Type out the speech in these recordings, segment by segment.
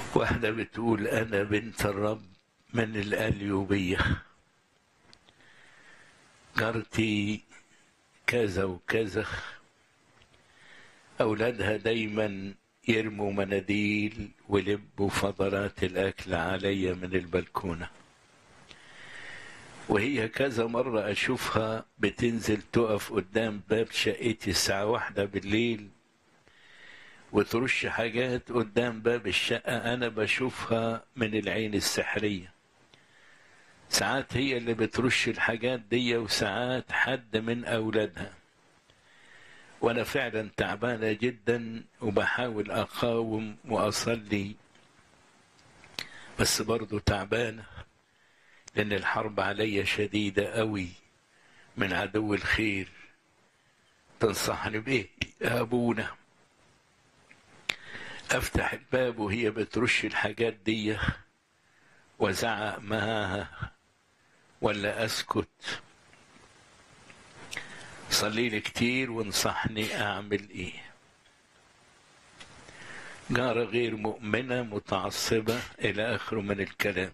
واحدة بتقول أنا بنت الرب من الأليوبية جارتي كذا وكذا أولادها دايما يرموا مناديل ولبوا فضلات الأكل عليا من البلكونة وهي كذا مرة أشوفها بتنزل تقف قدام باب شقتي الساعة واحدة بالليل وترش حاجات قدام باب الشقة أنا بشوفها من العين السحرية ساعات هي اللي بترش الحاجات دي وساعات حد من أولادها وأنا فعلا تعبانة جدا وبحاول أقاوم وأصلي بس برضو تعبانة لأن الحرب عليا شديدة قوي من عدو الخير تنصحني بإيه يا أبونا أفتح الباب وهي بترش الحاجات دي وزعق معاها ولا أسكت صلي لي كتير وانصحني أعمل إيه جارة غير مؤمنة متعصبة إلى آخره من الكلام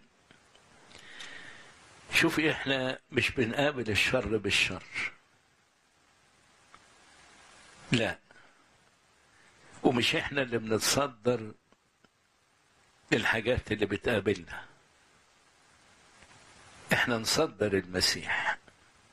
شوفي احنا مش بنقابل الشر بالشر لا ومش احنا اللي بنتصدر الحاجات اللي بتقابلنا احنا نصدر المسيح